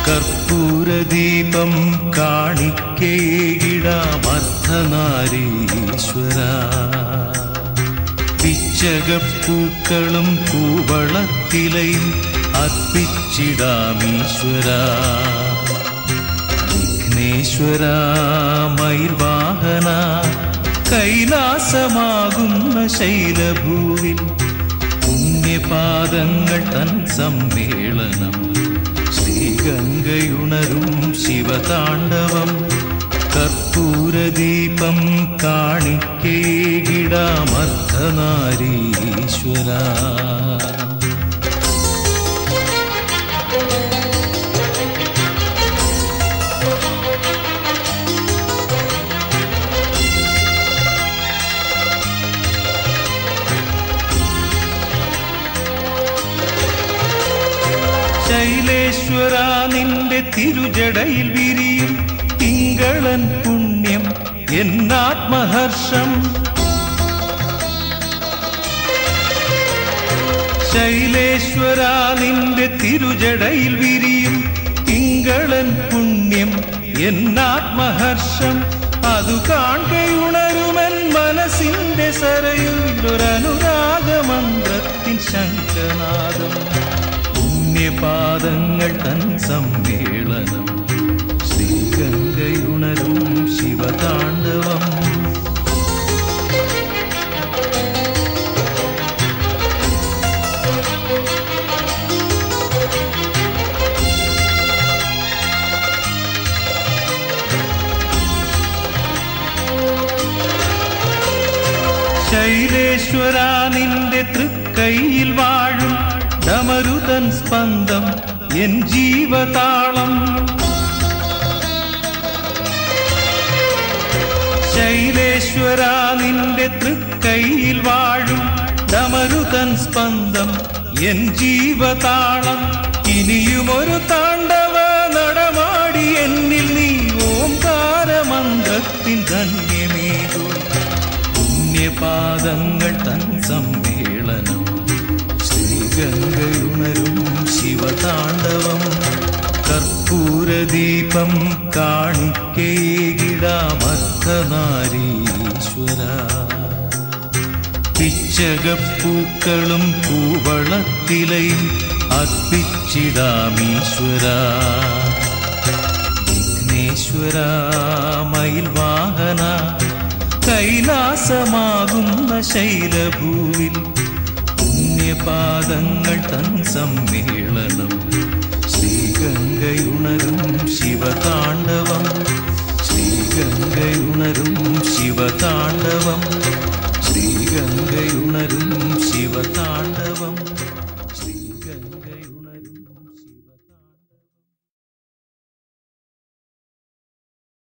കർപ്പൂരദീപം കാണിക്കേകിടാമർത്ഥനാരീശ്വര പിച്ചകപ്പൂക്കളും കൂവളത്തിലയും അർപ്പിച്ചിടാമീശ്വര വിഘ്നേശ്വര മയിൽവാഹന കൈലാസമാകുന്ന ശൈലഭൂവിൽ പുണ്യപാദങ്ങൾ തൻ സമ്മേളനം ശ്രീഗംഗയുണരും ശിവതാണ്ഡവം കർപ്പൂരദീപം കാണിക്കേകിടാമർത്ഥനാരീശ്വര ശൈലേശ്വര നിന്റെ തിരുജടയിൽ വിരിയും തിങ്കളൻ പുണ്യം എന്നാത്മഹർഷം ശൈലേശ്വര നിന്റെ തിരുജടയിൽ വിരിയും തിങ്കളൻ പുണ്യം എന്നാത്മഹർഷം അതു കാണുകയുണരുമൻ മനസ്സിന്റെ സരയുള്ളൊരനുരാഗമന്ത്രത്തിൻ ശംഖനാദം പുണ്യപാദങ്ങൾ തൻ സമ്മേളനം ശ്രീഗംഗയുണരും ശിവതാണ്ഡവം ശൈലേശ്വര നിന്റെ തൃക്കൈയിൽ വാഴും ഡമരുതൻ സ്പന്ദം എൻ ജീവതാളം ശൈലേശ്വര നിന്റെ തൃക്കൈയിൽ വാഴും ഡമരുതൻ സ്പന്ദം എൻ ജീവതാളം ഇനിയുമൊരു താണ്ഡവ നടമാടി എന്നിൽ നീ ഓംകാരമന്ത്രത്തിൻ ധന്യമേകൂ പുണ്യപാദങ്ങൾ തൻ സമ്മേളനം ശ്രീഗംഗയുണരും ശിവതാണ്ഡവം കർപ്പൂരദീപം കാണിക്കേകിടാമർത്ഥനാരീശ്വര പിച്ചകപ്പൂക്കളും കൂവളത്തിലയും അർപ്പിച്ചിടാമീശ്വര വിഘ്നേശ്വര മയിൽവാഹന കൈലാസമാകുന്ന ശൈലഭൂവിൽ പുണ്യപാദങ്ങൾ തൻ സമ്മേളനം ശ്രീഗംഗയുണരും